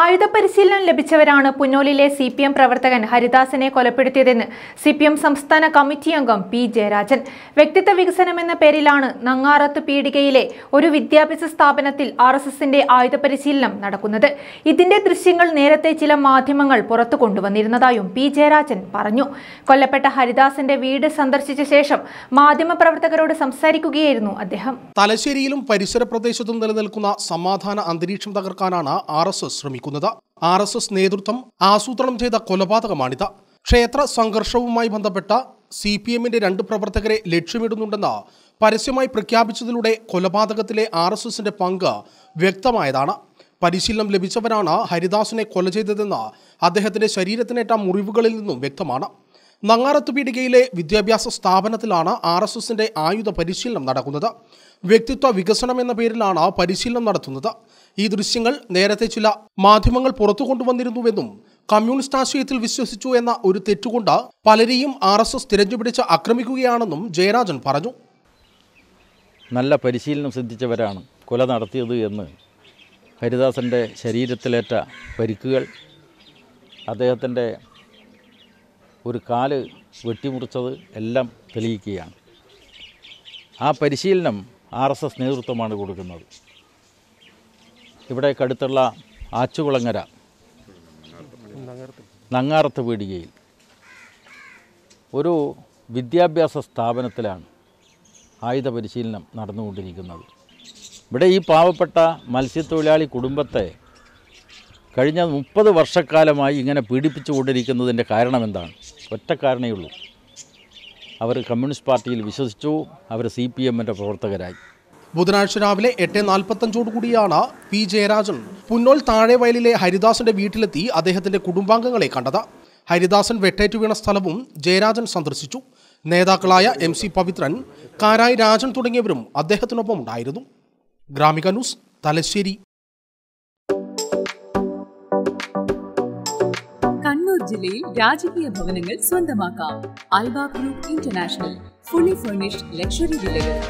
ആയുധ പരിശീലനം ലഭിച്ചവരാണ് പുന്നോലിലെ സി പി എം പ്രവർത്തകൻ ഹരിദാസിനെ കൊലപ്പെടുത്തിയതെന്ന് സി പി എം സംസ്ഥാന കമ്മിറ്റി അംഗം പി ജയരാജൻ വ്യക്തിത്വ വികസനം എന്ന പേരിലാണ് നങ്ങാറത്ത് പീടികയിലെ ഒരു വിദ്യാഭ്യാസ സ്ഥാപനത്തിൽ ആർ എസ് എസിന്റെ ആയുധ പരിശീലനം നടക്കുന്നത് ഇതിന്റെ ദൃശ്യങ്ങൾ നേരത്തെ ചില മാധ്യമങ്ങൾ പുറത്തു കൊണ്ടുവന്നിരുന്നതായും പി ജയരാജൻ പറഞ്ഞു കൊല്ലപ്പെട്ട ഹരിദാസിന്റെ വീട് സന്ദർശിച്ച ശേഷം മാധ്യമപ്രവർത്തകരോട് സംസാരിക്കുകയായിരുന്നു അദ്ദേഹം തലശ്ശേരിയിലും പരിസര പ്രദേശത്തും നിലനിൽക്കുന്ന സമാധാന അന്തരീക്ഷം തകർക്കാനാണ് ആർ എസ് എസ് ശ്രമിക്കുന്നത് ആർ എസ് എസ് നേതൃത്വം ആസൂത്രണം ചെയ്ത കൊലപാതകമാണിത് ക്ഷേത്ര സംഘർഷവുമായി ബന്ധപ്പെട്ട സി പി എമ്മിന്റെ രണ്ട് പ്രവർത്തകരെ ലക്ഷ്യമിടുന്നുണ്ടെന്ന് പരസ്യമായി പ്രഖ്യാപിച്ചതിലൂടെ കൊലപാതകത്തിലെ ആർ എസ് എസിന്റെ പങ്ക് വ്യക്തമായതാണ് പരിശീലനം ലഭിച്ചവരാണ് ഹരിദാസിനെ കൊല ചെയ്തതെന്ന് അദ്ദേഹത്തിന്റെ ശരീരത്തിനേറ്റ മുറിവുകളിൽ നിന്നും വ്യക്തമാണ് നങ്ങാറത്ത് പീടികയിലെ വിദ്യാഭ്യാസ സ്ഥാപനത്തിലാണ് ആർ എസ് എസിന്റെ ആയുധ പരിശീലനം നടക്കുന്നത് വ്യക്തിത്വ വികസനം എന്ന പേരിലാണ് പരിശീലനം നടത്തുന്നത് ഈ ദൃശ്യങ്ങൾ നേരത്തെ ചില മാധ്യമങ്ങൾ പുറത്തു കൊണ്ടുവന്നിരുന്നുവെന്നും കമ്മ്യൂണിസ്റ്റ് ആശയത്തിൽ വിശ്വസിച്ചു എന്ന ഒരു തെറ്റുകൊണ്ട് പലരെയും ആർ എസ് എസ് തിരഞ്ഞുപിടിച്ച് ആക്രമിക്കുകയാണെന്നും ജയരാജൻ പറഞ്ഞു നല്ല പരിശീലനം സിദ്ധിച്ചവരാണ് കൊല നടത്തിയത് എന്ന് ഹരിദാസൻ്റെ ശരീരത്തിലേറ്റ പരിക്കുകൾ അദ്ദേഹത്തിൻ്റെ ഒരു കാല് വെട്ടിമുറിച്ചത് എല്ലാം തെളിയിക്കുകയാണ് ആ പരിശീലനം ആർ എസ് എസ് നേതൃത്വമാണ് കൊടുക്കുന്നത് ഇവിടെ കടുത്തുള്ള ആച്ചുകുളങ്ങര നങ്ങാറത്ത് പീടികയിൽ ഒരു വിദ്യാഭ്യാസ സ്ഥാപനത്തിലാണ് ആയുധ പരിശീലനം നടന്നുകൊണ്ടിരിക്കുന്നത് ഇവിടെ ഈ പാവപ്പെട്ട മത്സ്യത്തൊഴിലാളി കുടുംബത്തെ കഴിഞ്ഞ മുപ്പത് വർഷക്കാലമായി ഇങ്ങനെ പീഡിപ്പിച്ചുകൊണ്ടിരിക്കുന്നതിൻ്റെ കാരണം എന്താണ് ഒറ്റ കാരണമേ ഉള്ളൂ അവർ കമ്മ്യൂണിസ്റ്റ് പാർട്ടിയിൽ വിശ്വസിച്ചു അവർ സി പി എമ്മിൻ്റെ പ്രവർത്തകരായി ബുധനാഴ്ച രാവിലെ എട്ട് നാൽപ്പത്തഞ്ചോടു കൂടിയാണ് പി ജയരാജൻ പുന്നോൽ താഴെവയലിലെ ഹരിദാസന്റെ വീട്ടിലെത്തി അദ്ദേഹത്തിന്റെ കുടുംബാംഗങ്ങളെ കണ്ടത് ഹരിദാസൻ വെട്ടേറ്റു വീണ സ്ഥലവും ജയരാജൻ സന്ദർശിച്ചു നേതാക്കളായ എം സി പവിത്രൻ കാരായി രാജൻ തുടങ്ങിയവരും അദ്ദേഹത്തിനൊപ്പം ഉണ്ടായിരുന്നു ഗ്രാമിക ന്യൂസ് തലശ്ശേരി കണ്ണൂർ ജില്ലയിൽ രാജകീയ ഭവനങ്ങൾ സ്വന്തമാക്കാം Albab group international fully furnished luxury വില്ലകൾ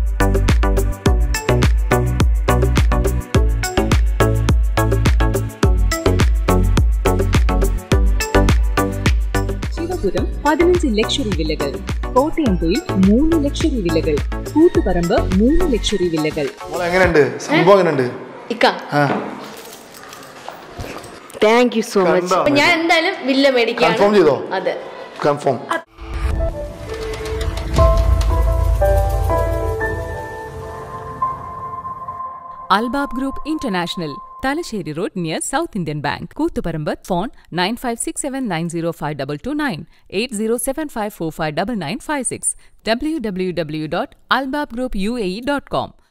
ശിവപുരം പതിനഞ്ച് ലക്ഷറി വില്ലകൾ കോട്ടയംപൊയിൽ മൂന്ന് ലക്ഷറി വില്ലകൾ കൂത്തുപറമ്പ് മൂന്ന് ലക്ഷറി വില്ലകൾ മോളെ എങ്ങനെയുണ്ട് സംഭവം എങ്ങനെയുണ്ട് ഇക്ക ആ താങ്ക് യു സോ മച്ച് കണ്ടോ? അപ്പൊ ഞാൻ എന്തായാലും വില്ല മേടിക്കാം കൺഫേം ചെയ്തോ അതെ confirm Albab group international Thalassery road near South Indian bank Koothuparamba phone nine five six seven nine zero five double two nine eight zero seven five four five double nine five six W W W dot Albab group U A E dot com